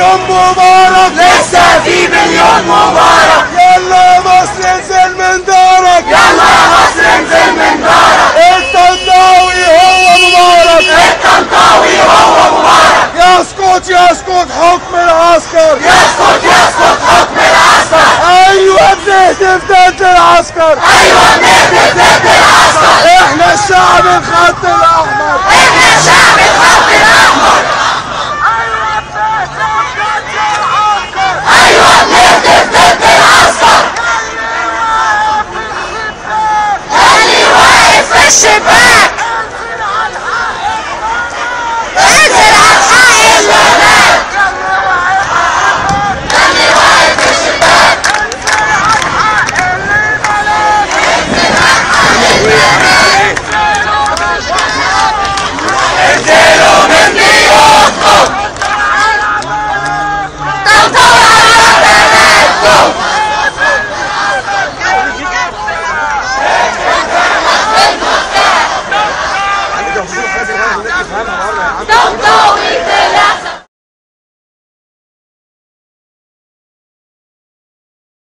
مليون مبارك لسه في مليون مبارك يلا يا مصر انزل من دارك يلا يا مصر انزل من دارك الطنطاوي هو مبارك الطنطاوي هو مبارك يسقط يسقط حكم العسكر يسقط يسقط حكم العسكر ايوه بنهتف ضد العسكر ايوه نهدف ضد العسكر احنا الشعب الخط الاحمر احنا شعب الخط